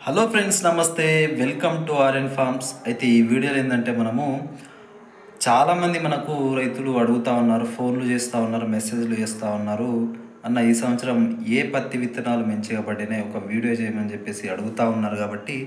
hello friends నమస్తే welcome to RN farms అయితే ఈ వీడియోలో ఏంటంటే మనము చాలామంది మనకు రైతులు అడుగుతూ ఉన్నారు ఫోన్లు చేస్తూ ఉన్నారు మెసేజ్లు చేస్తూ ఉన్నారు అన్న ఈ సంవత్సరం ఏ పత్తి విత్తనాలు మంచిగా పడినాయి ఒక వీడియో చేయమని చెప్పేసి అడుగుతూ ఉన్నారు కాబట్టి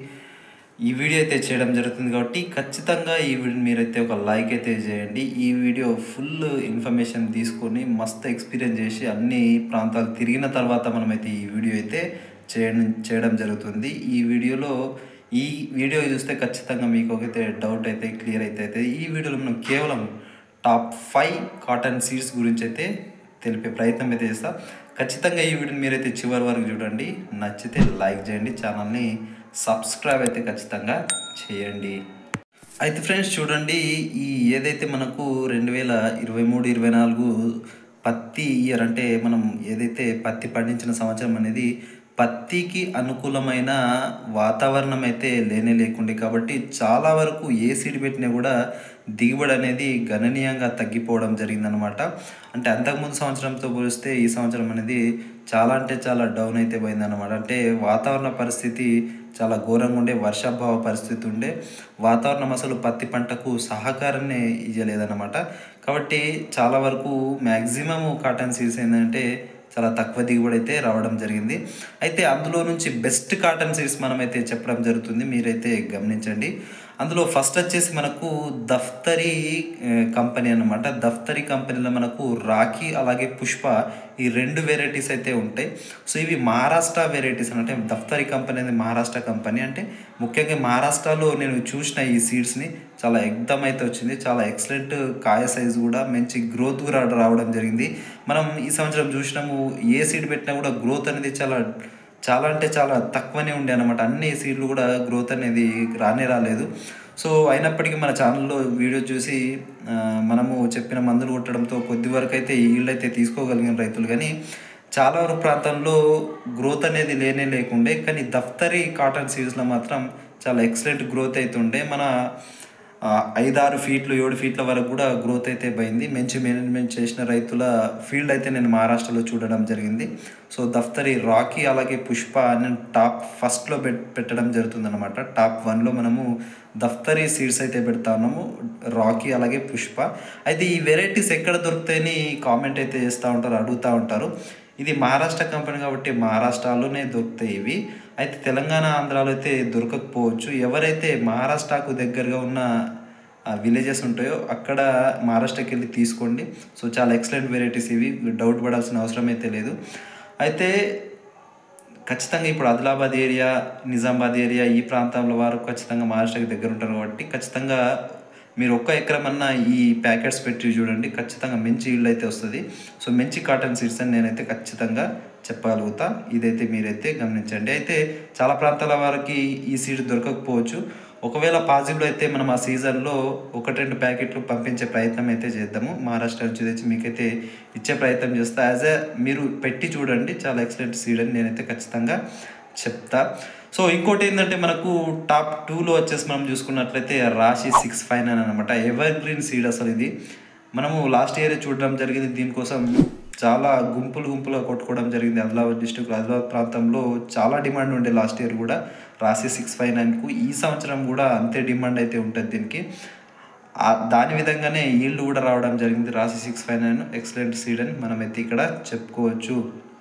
ఈ వీడియో అయితే చేయడం జరుగుతుంది కాబట్టి ఖచ్చితంగా ఈ వీడియో మీరైతే ఒక లైక్ అయితే చేయండి ఈ వీడియో ఫుల్ ఇన్ఫర్మేషన్ తీసుకొని మస్తు ఎక్స్పీరియన్స్ చేసి అన్ని ప్రాంతాలు తిరిగిన తర్వాత మనమైతే ఈ వీడియో అయితే చేయడం చేయడం జరుగుతుంది ఈ వీడియోలో ఈ వీడియో చూస్తే ఖచ్చితంగా మీకు ఒకైతే డౌట్ అయితే క్లియర్ అయితే అయితే ఈ వీడియోలో మనం కేవలం టాప్ ఫైవ్ కాటన్ సీడ్స్ గురించి అయితే తెలిపే ప్రయత్నం అయితే చేస్తా ఖచ్చితంగా ఈ వీడియోని మీరైతే చివరి వరకు చూడండి నచ్చితే లైక్ చేయండి ఛానల్ని సబ్స్క్రైబ్ అయితే ఖచ్చితంగా చేయండి అయితే ఫ్రెండ్స్ చూడండి ఈ ఏదైతే మనకు రెండు వేల ఇరవై మూడు ఇరవై నాలుగు పత్తి ఇయర్ అంటే మనం ఏదైతే పత్తి పండించిన సంవత్సరం అనేది పత్తికి అనుకూలమైన వాతావరణం అయితే లేనే లేకుండే కాబట్టి చాలా వరకు ఏ సీడ్ పెట్టినా కూడా దిగుబడి అనేది గణనీయంగా తగ్గిపోవడం జరిగిందనమాట అంటే అంతకుముందు సంవత్సరంతో పోలిస్తే ఈ సంవత్సరం అనేది చాలా అంటే చాలా డౌన్ అయితే పోయిందన్నమాట అంటే వాతావరణ పరిస్థితి చాలా ఘోరంగా ఉండే వర్షాభావ పరిస్థితి ఉండే వాతావరణం అసలు పత్తి పంటకు సహకారాన్ని ఇవ్వలేదన్నమాట కాబట్టి చాలా వరకు మ్యాక్సిమం కాటన్ సీడ్స్ ఏంటంటే చాలా తక్కువ దిగుబడి అయితే రావడం జరిగింది అయితే అందులో నుంచి బెస్ట్ కాటన్ సీడ్స్ మనమైతే చెప్పడం జరుగుతుంది మీరైతే గమనించండి అందులో ఫస్ట్ వచ్చేసి మనకు దఫ్తరీ ఆ, కంపెనీ అన్నమాట దఫ్తరీ కంపెనీలో మనకు రాఖీ అలాగే పుష్ప ఈ రెండు వెరైటీస్ అయితే ఉంటాయి సో ఇవి మహారాష్ట్ర వెరైటీస్ అంటే దఫ్తరీ కంపెనీ అనేది మహారాష్ట్ర కంపెనీ అంటే ముఖ్యంగా మహారాష్ట్రలో నేను చూసిన ఈ సీడ్స్ని చాలా ఎగ్దమ్ అయితే వచ్చింది చాలా ఎక్సలెంట్ కాయ సైజు కూడా మంచి గ్రోత్ కూడా రావడం జరిగింది మనం ఈ సంవత్సరం చూసినాము ఏ సీడ్ పెట్టినా కూడా గ్రోత్ అనేది చాలా చాలా అంటే చాలా తక్కువనే ఉండే అనమాట అన్ని సీడ్లు కూడా గ్రోత్ అనేది రానే రాలేదు సో అయినప్పటికీ మన ఛానల్లో వీడియో చూసి ఆ, మనము చెప్పిన మందులు కొట్టడంతో కొద్ది వరకు అయితే ఈళ్ళు అయితే తీసుకోగలిగిన రైతులు కానీ చాలా వరకు ప్రాంతాల్లో గ్రోత్ అనేది లేనే లేకుండే కానీ దఫ్తరీ కాటన్ సీడ్స్లో మాత్రం చాలా ఎక్సలెంట్ గ్రోత్ అయితే ఉండే మన ఆ, ఐదారు ఫీట్లు ఏడు ఫీట్ల వరకు కూడా గ్రోత్ అయితే పోయింది మంచి మేనేజ్మెంట్ చేసిన రైతుల ఫీల్డ్ అయితే నేను మహారాష్ట్రలో చూడడం జరిగింది సో దఫ్తరి రాకీ అలాగే పుష్ప అని టాప్ ఫస్ట్లో పెట్ పెట్టడం జరుగుతుంది అనమాట టాప్ వన్లో మనము దఫ్తరీ సీడ్స్ అయితే పెడతా ఉన్నాము రాకీ అలాగే పుష్ప అయితే ఈ వెరైటీస్ ఎక్కడ దొరుకుతాయని కామెంట్ అయితే చేస్తూ ఉంటారు అడుగుతూ ఉంటారు ఇది మహారాష్ట్ర కంపెనీ కాబట్టి మహారాష్ట్రలోనే దొరుకుతాయి ఇవి అయితే తెలంగాణ ఆంధ్రాలో అయితే దొరకకపోవచ్చు ఎవరైతే మహారాష్ట్రకు దగ్గరగా ఉన్న విలేజెస్ ఉంటాయో అక్కడ మహారాష్ట్రకి వెళ్ళి తీసుకోండి సో చాలా ఎక్సలెంట్ వెరైటీస్ ఇవి డౌట్ పడాల్సిన అవసరం అయితే లేదు అయితే ఖచ్చితంగా ఇప్పుడు ఆదిలాబాద్ ఏరియా నిజామాబాద్ ఏరియా ఈ ప్రాంతంలో వారు ఖచ్చితంగా మహారాష్ట్రకి దగ్గర ఉంటారు కాబట్టి ఖచ్చితంగా మీరు ఒక్క ఎకరం అన్న ఈ ప్యాకెట్స్ పెట్టి చూడండి ఖచ్చితంగా మంచి ఇల్లు అయితే వస్తుంది సో మంచి కాటన్ సీడ్స్ అని నేనైతే ఖచ్చితంగా చెప్పగలుగుతా ఇదైతే మీరైతే గమనించండి అయితే చాలా ప్రాంతాల వారికి ఈ సీడ్ దొరకకపోవచ్చు ఒకవేళ పాజిబుల్ అయితే మనం ఆ సీజన్లో ఒకటి రెండు ప్యాకెట్లు పంపించే ప్రయత్నం అయితే చేద్దాము మహారాష్ట్ర నుంచి తెచ్చి మీకైతే ఇచ్చే ప్రయత్నం చేస్తా యాజ్ ఎ మీరు పెట్టి చూడండి చాలా ఎక్సలెంట్ సీడ్ అని నేనైతే ఖచ్చితంగా చెప్తా సో ఇంకోటి ఏంటంటే మనకు టాప్ టూలో వచ్చేసి మనం చూసుకున్నట్లయితే రాశి సిక్స్ ఫైవ్ నైన్ అనమాట ఎవర్ గ్రీన్ సీడ్ అసలు ఇది మనము లాస్ట్ ఇయర్ చూడడం జరిగింది దీనికోసం చాలా గుంపులు గుంపులుగా కొట్టుకోవడం జరిగింది ఆదిలాబాద్ డిస్టిక్ ఆదిలాబాద్ ప్రాంతంలో చాలా డిమాండ్ ఉండే లాస్ట్ ఇయర్ కూడా రాశి సిక్స్ ఫైవ్ నైన్కు ఈ సంవత్సరం కూడా అంతే డిమాండ్ అయితే ఉంటుంది దీనికి ఆ దాని విధంగానే ఈల్డ్ కూడా రావడం జరిగింది Rasi six five nine excellent seed అని మనం అయితే ఇక్కడ చెప్పుకోవచ్చు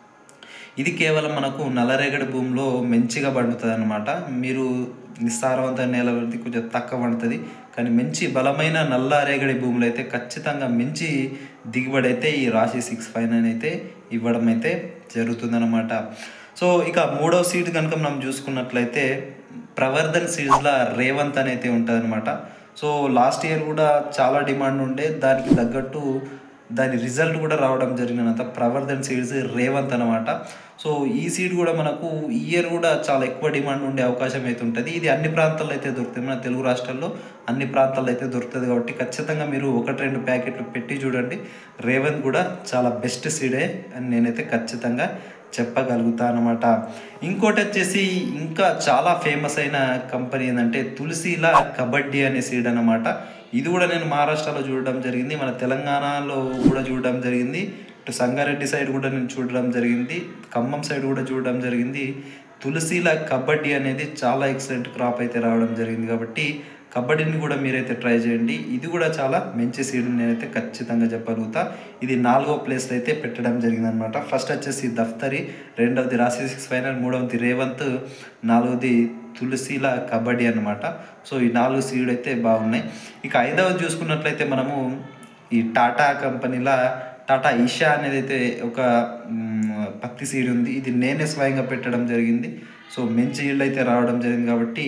ఇది కేవలం మనకు నల్లరేగడి భూమిలో మంచిగా పండుతుంది అనమాట మీరు నిస్సారవంతమైన నేల వరకు కొంచెం తక్కువ పండుతుంది కానీ మంచి బలమైన నల్ల రేగడి భూములు అయితే ఖచ్చితంగా మంచి దిగుబడి అయితే ఈ రాశి సిక్స్ ఫైవ్ నైన్ అయితే ఇవ్వడం అయితే జరుగుతుందన్నమాట సో ఇక మూడో సీట్ కనుక మనం చూసుకున్నట్లయితే ప్రవర్ధన్ సీడ్స్లో రేవంత్ అని అయితే ఉంటుంది అనమాట సో లాస్ట్ ఇయర్ కూడా చాలా డిమాండ్ ఉండే దానికి తగ్గట్టు దాని రిజల్ట్ కూడా రావడం జరిగినంత ప్రవర్ధన్ సీడ్స్ రేవంత్ అనమాట సో ఈ సీడ్ కూడా మనకు ఈ ఇయర్ కూడా చాలా ఎక్కువ డిమాండ్ ఉండే అవకాశం అయితే ఉంటుంది ఇది అన్ని ప్రాంతాల్లో అయితే దొరుకుతుంది మన తెలుగు రాష్ట్రాల్లో అన్ని ప్రాంతాల్లో అయితే దొరుకుతుంది కాబట్టి ఖచ్చితంగా మీరు ఒకటి రెండు ప్యాకెట్లు పెట్టి చూడండి రేవంత్ కూడా చాలా బెస్ట్ సీడే అని నేనైతే ఖచ్చితంగా చెప్పగలుగుతా అనమాట ఇంకోటి వచ్చేసి ఇంకా చాలా ఫేమస్ అయిన కంపెనీ ఏంటంటే తులసిలా కబడ్డీ అనే సీడ్ అనమాట ఇది కూడా నేను మహారాష్ట్రలో చూడడం జరిగింది మన తెలంగాణలో కూడా చూడడం జరిగింది ఇటు సంగారెడ్డి సైడ్ కూడా నేను చూడడం జరిగింది ఖమ్మం సైడ్ కూడా చూడడం జరిగింది తులసిల కబడ్డీ అనేది చాలా ఎక్సలెంట్ క్రాప్ అయితే రావడం జరిగింది కాబట్టి కబడ్డీని కూడా మీరైతే ట్రై చేయండి ఇది కూడా చాలా మంచి సీడ్ నేనైతే ఖచ్చితంగా చెప్పగలుగుతా ఇది నాలుగో ప్లేస్లో అయితే పెట్టడం జరిగిందనమాట ఫస్ట్ వచ్చేసి దఫ్తరి రెండవది రాశి సిక్స్ ఫైనల్ మూడవది రేవంత్ నాలుగవది తులసిల కబడ్డీ అన్నమాట సో ఈ నాలుగు సీడ్ అయితే బాగున్నాయి ఇక ఐదవది చూసుకున్నట్లయితే మనము ఈ టాటా కంపెనీల టాటా ఈషా అనేది అయితే ఒక మ్, పత్తి సీడ్ ఉంది ఇది నేనే స్వయంగా పెట్టడం జరిగింది సో మంచి ఈల్డ్ అయితే రావడం జరిగింది కాబట్టి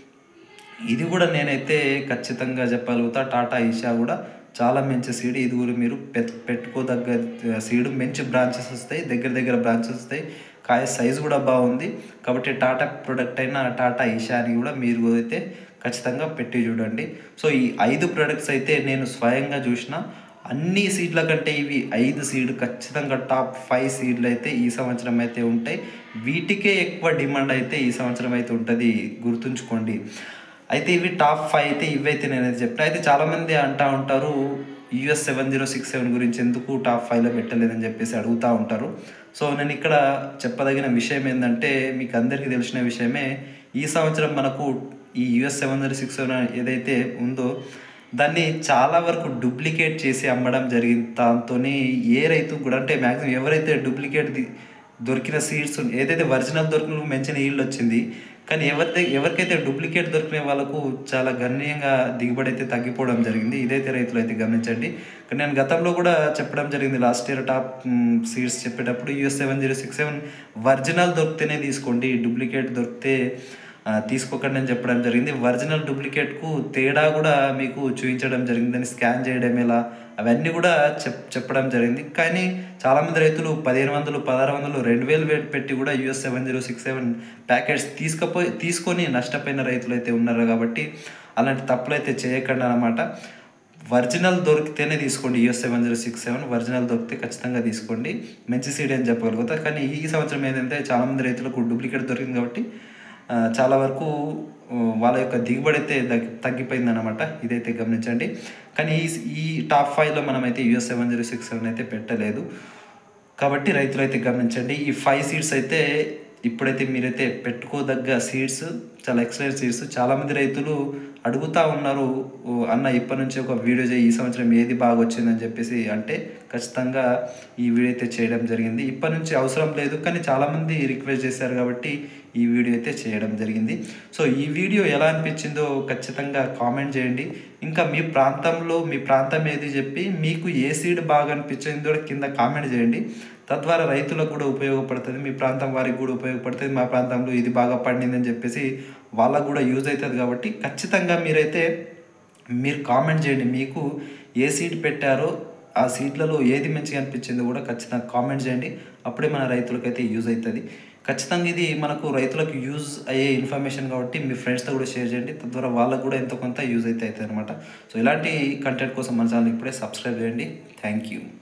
ఇది కూడా నేనైతే ఖచ్చితంగా చెప్పగలుగుతా టాటా ఈషా కూడా చాలా మంచి సీడ్ ఇది కూడా మీరు పెట్ పెట్టుకోదగ్గ సీడ్ మంచి బ్రాంచెస్ వస్తాయి దగ్గర దగ్గర బ్రాంచెస్ వస్తాయి కాయ సైజు కూడా బాగుంది కాబట్టి టాటా ప్రొడక్ట్ అయిన టాటా ఈషాని కూడా మీరు అయితే ఖచ్చితంగా పెట్టి చూడండి సో ఈ ఐదు ప్రొడక్ట్స్ అయితే నేను స్వయంగా చూసిన అన్ని సీడ్ల కంటే ఇవి ఐదు సీడ్ ఖచ్చితంగా టాప్ ఫైవ్ సీడ్లు అయితే ఈ సంవత్సరం అయితే ఉంటాయి వీటికే ఎక్కువ డిమాండ్ అయితే ఈ సంవత్సరం అయితే ఉంటుంది గుర్తుంచుకోండి అయితే ఇవి టాప్ ఫైవ్ అయితే ఇవైతే నేనైతే చెప్పిన అయితే చాలామంది అంటా ఉంటారు US seven zero six seven గురించి ఎందుకు టాప్ ఫైవ్లో పెట్టలేదని చెప్పేసి అడుగుతూ ఉంటారు సో నేను ఇక్కడ చెప్పదగిన విషయం ఏంటంటే మీకు అందరికీ తెలిసిన విషయమే ఈ సంవత్సరం మనకు ఈ US seven zero six seven ఏదైతే ఉందో దాన్ని చాలా వరకు డూప్లికేట్ చేసి అమ్మడం జరిగింది దాంతో ఏ రైతు కూడా అంటే మ్యాక్సిమం ఎవరైతే డూప్లికేట్ దొరికిన సీడ్స్ ఏదైతే ఒరిజినల్ దొరికిన మంచిన ఈల్డ్ వచ్చింది కానీ ఎవరితే ఎవరికైతే డూప్లికేట్ దొరికిన వాళ్ళకు చాలా గణనీయంగా దిగుబడి అయితే తగ్గిపోవడం జరిగింది ఇదైతే రైతులు అయితే గమనించండి కానీ నేను గతంలో కూడా చెప్పడం జరిగింది లాస్ట్ ఇయర్ టాప్ సీడ్స్ చెప్పేటప్పుడు US seven zero six seven original దొరికితేనే తీసుకోండి డూప్లికేట్ దొరికితే ఆ, తీసుకోకండి అని చెప్పడం జరిగింది ఒరిజినల్ డూప్లికేట్కు తేడా కూడా మీకు చూపించడం జరిగింది దాన్ని స్కాన్ చేయడం ఎలా అవన్నీ కూడా చెప్ చెప్పడం జరిగింది కానీ చాలామంది రైతులు పదిహేను వందలు పదహారు వందలు రెండు వేలు వేలు పెట్టి కూడా US seven zero six seven packets తీసుకపోయి తీసుకొని నష్టపోయిన రైతులు అయితే ఉన్నారు కాబట్టి అలాంటి తప్పులు అయితే చేయకండి అనమాట ఒరిజినల్ దొరికితేనే తీసుకోండి US seven zero six seven original దొరికితే ఖచ్చితంగా తీసుకోండి మంచి సీడ్ అని చెప్పగలుగుతా కానీ ఈ సంవత్సరం ఏంటంటే చాలామంది రైతులకు డూప్లికేట్ దొరికింది కాబట్టి ఆ, చాలా వరకు ఆ, వాళ్ళ యొక్క దిగుబడి అయితే తగ్గి తగ్గిపోయింది అనమాట ఇదైతే గమనించండి కానీ ఈ ఈ టాప్ ఫైవ్లో మనమైతే US seven zero six seven అయితే పెట్టలేదు కాబట్టి రైతులు అయితే గమనించండి ఈ ఫైవ్ సీడ్స్ అయితే ఇప్పుడైతే మీరైతే పెట్టుకోదగ్గ సీడ్స్ చాలా ఎక్సలెంట్ సీడ్స్ చాలామంది రైతులు అడుగుతా ఉన్నారు "ఓ, అన్న ఇప్పటి నుంచి ఒక వీడియో చేయి ఈ సంవత్సరం ఏది బాగా వచ్చిందని చెప్పేసి అంటే ఖచ్చితంగా ఈ వీడియో అయితే చేయడం జరిగింది ఇప్పటి నుంచి అవసరం లేదు కానీ చాలామంది రిక్వెస్ట్ చేశారు కాబట్టి ఈ వీడియో అయితే చేయడం జరిగింది సో ఈ వీడియో ఎలా అనిపించిందో ఖచ్చితంగా కామెంట్ చేయండి ఇంకా మీ ప్రాంతంలో మీ ప్రాంతం ఏది చెప్పి మీకు ఏ సీడ్ బాగా అనిపించిందో కూడా కింద కామెంట్ చేయండి తద్వారా రైతులకు కూడా ఉపయోగపడుతుంది మీ ప్రాంతం వారికి కూడా ఉపయోగపడుతుంది మా ప్రాంతంలో ఇది బాగా పండిందని చెప్పేసి వాళ్ళకు కూడా యూజ్ అవుతుంది కాబట్టి ఖచ్చితంగా మీరైతే మీరు కామెంట్ చేయండి మీకు ఏ సీడ్ పెట్టారో ఆ సీట్లలో ఏది మంచిగా అనిపించిందో కూడా ఖచ్చితంగా కామెంట్ చేయండి అప్పుడే మన రైతులకైతే యూజ్ అవుతుంది ఖచ్చితంగా ఇది మనకు రైతులకు యూజ్ అయ్యే ఇన్ఫర్మేషన్ కాబట్టి మీ ఫ్రెండ్స్తో కూడా షేర్ చేయండి తద్వారా వాళ్ళకు కూడా ఎంతో కొంత యూజ్ అయితే అవుతుంది అనమాట సో ఇలాంటి కంటెంట్ కోసం మన ఛానల్ ఇప్పుడే సబ్స్క్రైబ్ చేయండి థ్యాంక్ యూ